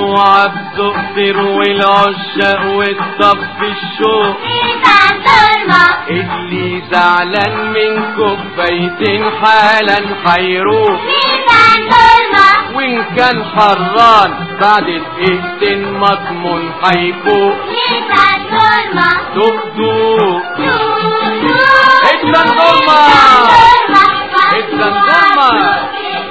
مقطوعة بتقطر والعشاق والطف الشوق اللي زعلان من كوبايتين حالا حيروح وان كان حران بعد دقيقتين مضمون حيفوق دوق دوق الزنجرمة الزنجرمة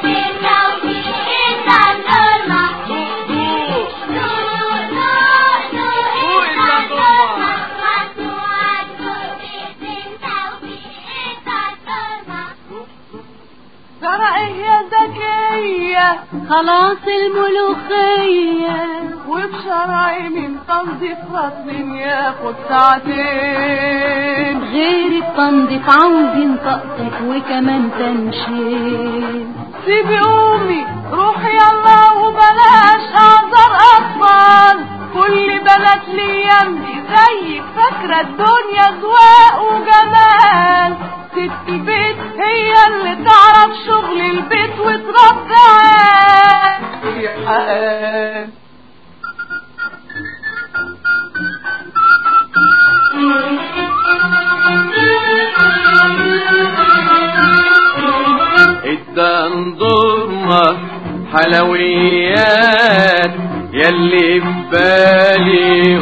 ترى ايه يا زكية خلاص الملوخية وبشرعي من تنظيف رسم ياخد ساعتين غير التنظيف عاوزين طقطق وكمان تنشيف سيبي قومي روحي يلا وبلاش اعذر اطفال كل بلد ليام دي زيك فاكرة الدنيا ذواق وجمال ست البيت هي اللي تعرف شغل البيت وتربي عيال الدندورمة حلويات يلي ببالي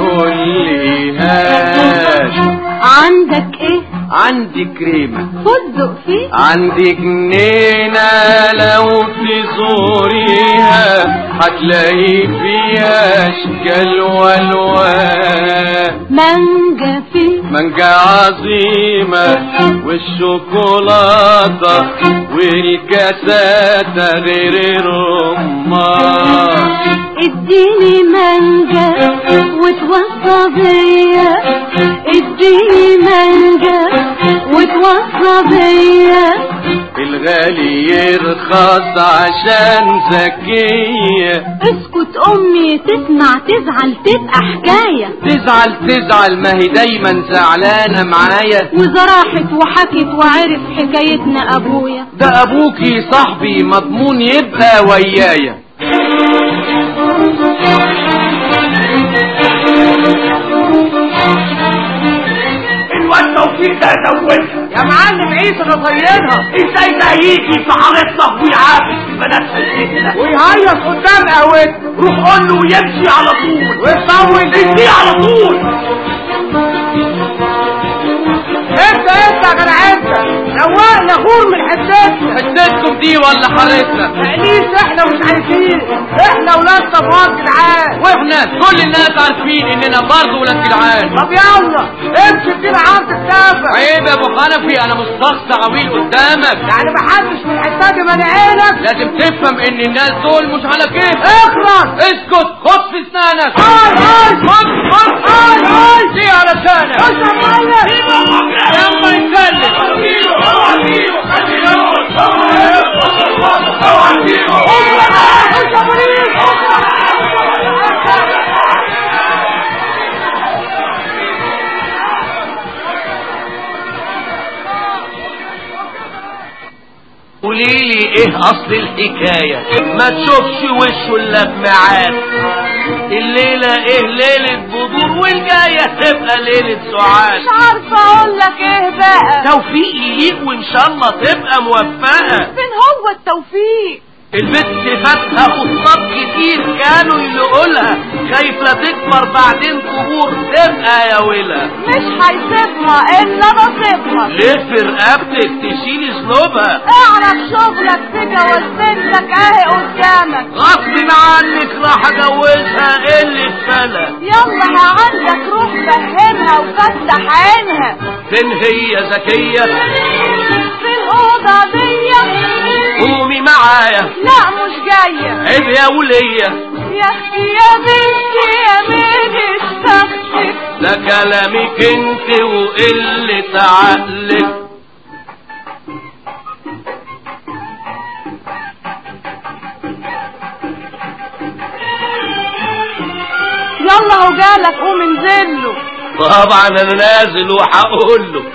قوليهاش عندك ايه عندي كريمة فستق فيه عندي جنينة لو تزوريها هتلاقي فيها اشكال والوان مانجا فيه مانجا عظيمة والشوكولاتة والكاسات غير الرمان اديني مانجا وتوصى بيا اديني مانجا وتوصى بيا الغالي يرخص عشان ذكية اسكت امي تسمع تزعل تبقى حكاية تزعل تزعل ما هي دايما زعلانة معايا وزراحت وحكت وعرف حكايتنا ابويا ده ابوكي صاحبي مضمون يبقى ويايا الواد توفيق ده زودها يا معلم عيسى ده طينها ازاي ده يجي في حارتنا ويعافس في بنات حلتنا ويهيص قدام قهوته روح قول له ويمشي على طول ويطول اديه على طول انت انت يا جدع انت روقنا غور من حتتنا حتتكم دي ولا حارتنا تقليص احنا مش عايزين احنا ولاد صفوان جدعان واحنا كل الناس عارفين اننا برضه ولاد جدعان طب يلا امشي ادينا عرض الدافع عيب يا ابو حنفي انا مش شخص عويل قدامك يعني محدش من الحته دي مانع عينك لازم تفهم ان الناس دول مش على كيف اخلص اسكت خد في اسنانك هاي هاي خد خد هاي هاي دي على لسانك اشرب ميه لما يتكلم اشرب ريق قوليلي ايه اصل الحكاية ما تشوفش وشه الا بميعاد الليلة ايه ليلة بدور والجاية تبقى ليلة سعاد مش عارفه اقول لك ايه بقى توفيق يليق وان شاء الله تبقى موفقة فين هو التوفيق البت فاتها خطاب كتير كانوا يقولها خايفة تكبر بعدين تبور تبقى يا ولا مش هيسيبها الا نصيبها ليه في رقبتك تشيلي ذنوبها اعرف شغلك في جواز بنتك اهي قدامك غصب عنك راح اجوزها اللي اتفلى يلا ها عندك روح فهمها وفتح عينها فين هي ذكية في الأوضة دي قومي معايا لا مش جاية عيب يا ولية يا اختي يا بنتي يا مين استخدك ده كلامك انت وقلة عقلك يلا هو جالك قوم انزله طبعا انا نازل وهقول له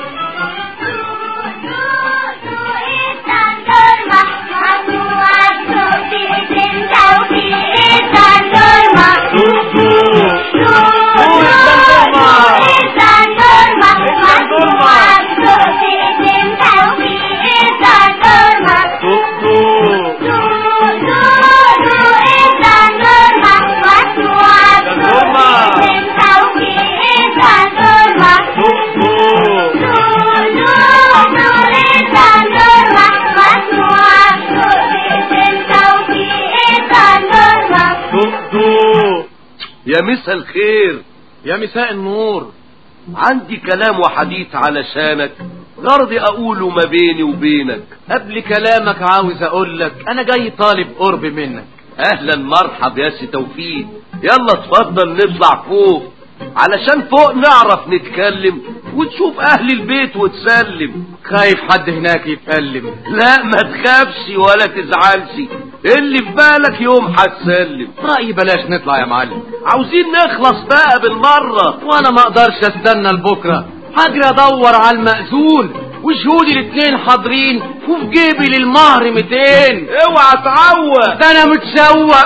Thank you. يا مسا الخير يا مساء النور عندي كلام وحديث علشانك غرضي اقوله ما بيني وبينك قبل كلامك عاوز اقول لك انا جاي طالب قرب منك اهلا مرحب يا سي توفيق يلا اتفضل نطلع فوق علشان فوق نعرف نتكلم وتشوف اهل البيت وتسلم خايف حد هناك يتألم لا ما تخافش ولا تزعلش اللي في بالك يوم هتسلم رأيي بلاش نطلع يا معلم عاوزين نخلص بقى بالمرة وانا ما اقدرش استنى لبكره هجري ادور على المأذون وشهودي الاتنين حاضرين وفي جيبي للمهر 200 اوعى تعوق ده انا متشوق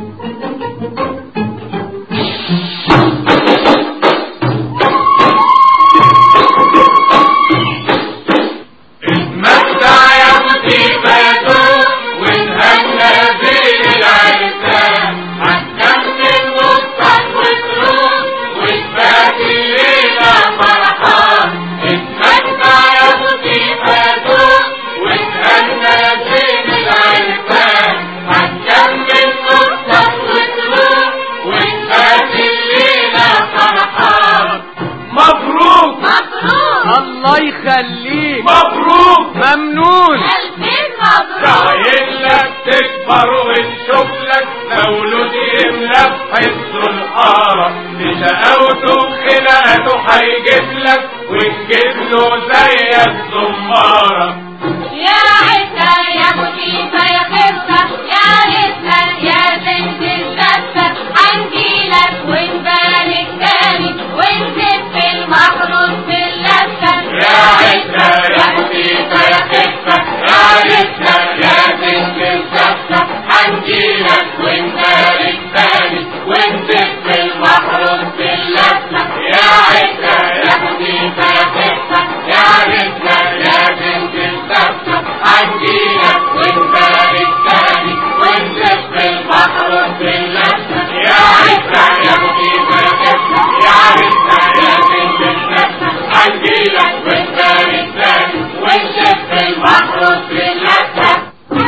اتمتع يا مصيبته واتهنى بين العرسان هتكمل نصك وتروح وتبات الليلة فرحان اتمتع يا مصيبته واتهنى بين العرسان هتكمل نصك وتروح وتبات الليلة فرحان مبروك مبروك الله يخليك مبروك ممنون ألفين مبروك رايد لك تكبر ونشوف لك مولود يملى بحسه الحارة بشقاوته وخناقته هيجيب لك وتجيب له زي الزمارة يا عزة يا مصيبة يا خفة يا عزة يا بنت الزفة هنجيلك ونبارك تاني ونزف المحروس في اللفة يا عزة يا مصيبة يا خفة يا عزة يا بنت الزفة هنجيلك ونبارك تاني ونزف المحروس في اللفة يا عزة يا مصيبة يا خفة يا عزة يا بنت الزفة هنجيلك ونبارك تاني ونزف المحروس في اللفة يا عزة يا مصيبة يا خفة يا عزة يا بنت الزفة هنجيلك ونبارك تاني ونزف المحروس في اللفة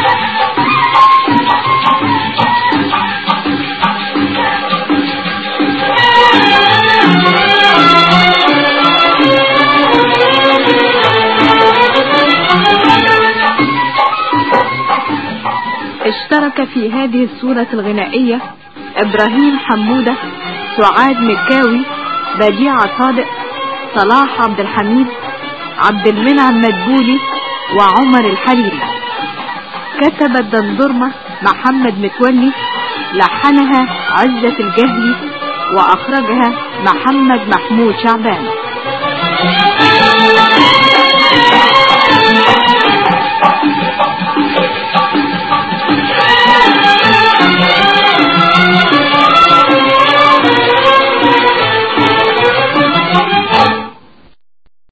اشترك في هذه الصورة الغنائية إبراهيم حمودة سعاد مكاوي بديع صادق صلاح عبد الحميد عبد المنعم مدبولي وعمر الحريري كتب الدندرمة محمد متولي لحنها عزة الجهلي وأخرجها محمد محمود شعبان